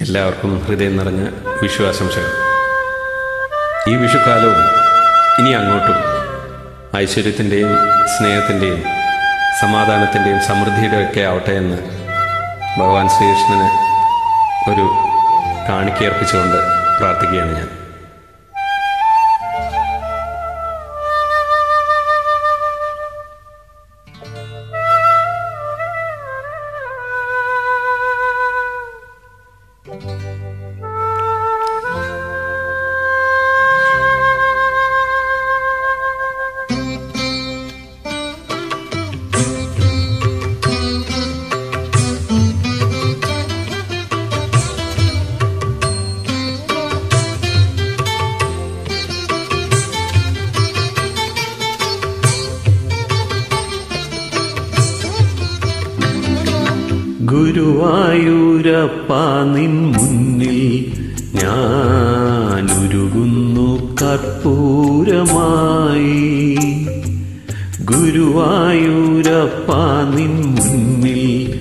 എല്ലാവർക്കും ഹൃദയം നിറഞ്ഞ വിഷു ആശംസകൾ ഈ വിഷുക്കാലവും ഇനി അങ്ങോട്ടും ഐശ്വര്യത്തിൻ്റെയും സ്നേഹത്തിൻ്റെയും സമാധാനത്തിൻ്റെയും സമൃദ്ധിയുടെ ഒക്കെ ആവട്ടെ എന്ന് ഭഗവാൻ ശ്രീകൃഷ്ണന് ഒരു കാണിക്കയർപ്പിച്ചുകൊണ്ട് പ്രാർത്ഥിക്കുകയാണ് ഞാൻ ഗുരുവായൂരപ്പ നിൻ മുന്നിൽ ഞാനുരുകുന്നു കർപ്പൂരമായി ഗുരുവായൂരപ്പ നിൻ മുന്നിൽ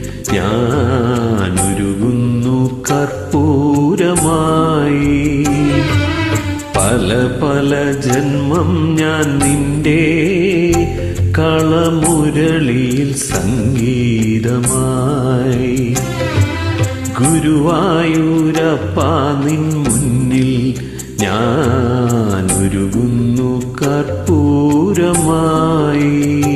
ഞാനുരുകുന്നു കർപ്പൂരമായി പല പല ജന്മം ഞാൻ നിന്റെ കളമുരളിയിൽ സംഗീതമായി ഗുരുവായൂരപ്പ നിൻ മുന്നിൽ ഞാനൊരുകുന്നു കർപ്പൂരമായി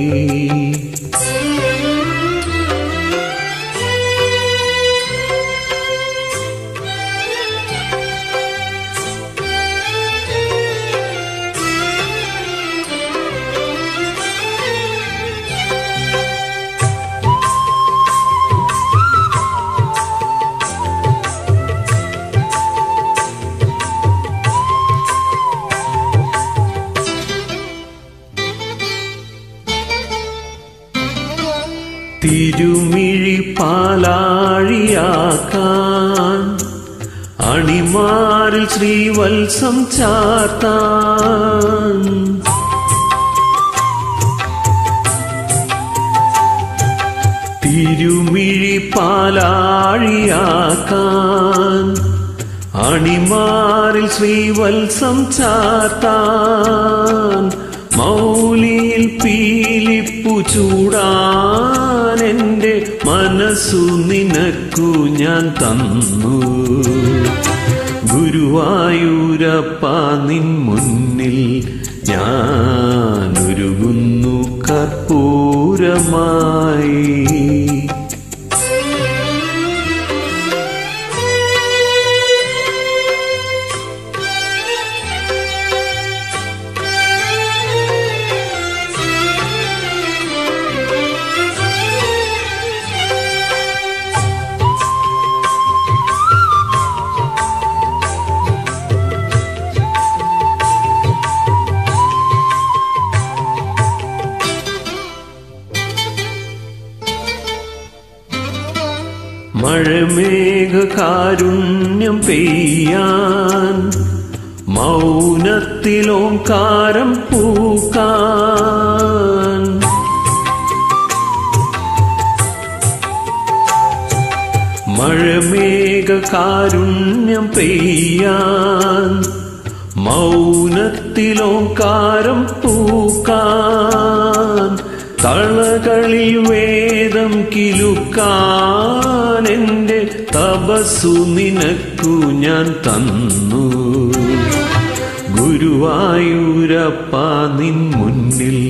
തിരുമിഴി പാലാഴിയാക്കാൻ അണിമാറിൽ ശ്രീവത്സം ചാർത്താൻ തിരുമിഴി പാലാഴിയാക്കാൻ അണിമാറിൽ ശ്രീവത്സം ചാർത്താൻ മൗലിയിൽ പീലിപ്പു ചൂടാൻ എൻ്റെ മനസ്സു നിനക്കു ഞാൻ തന്നു ഗുരുവായൂരപ്പ നിൻ മുന്നിൽ ഞാനൊരുകുന്നു കർപ്പൂരമായി മഴമേഘകാരുണ്യം പെയ്യാൻ മൗനത്തിലോങ്കാരം പൂക്കാൻ മഴമേഘകാരുണ്യം പെയ്യാൻ മൗനത്തിലോങ്കാരം പൂക്കാൻ തളകളിൽ വേദം കിലുക്കാൻ എൻ്റെ തപസ്സു നിനക്കു ഞാൻ തന്നു ഗുരുവായൂരപ്പ നിൻ മുന്നിൽ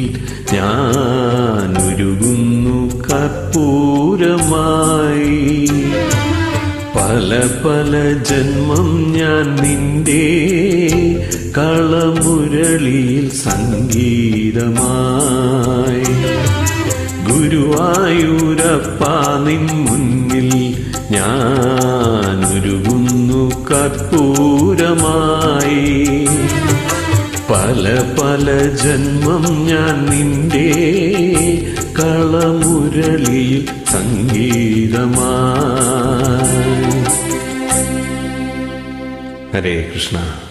ഞാനൊരുകുന്നു കർപ്പൂരമായി പല പല ജന്മം ഞാൻ നിന്റെ കളമുരളിയിൽ സംഗീതമായി ഗുരുവായൂരപ്പ നിൻ മുന്നിൽ ഞാനൊരുകുന്നു കർപ്പൂരമായി പല പല ജന്മം ഞാൻ നിന്റെ കളമുരളിയിൽ സംഗീതമായി ഹരേ കൃഷ്ണ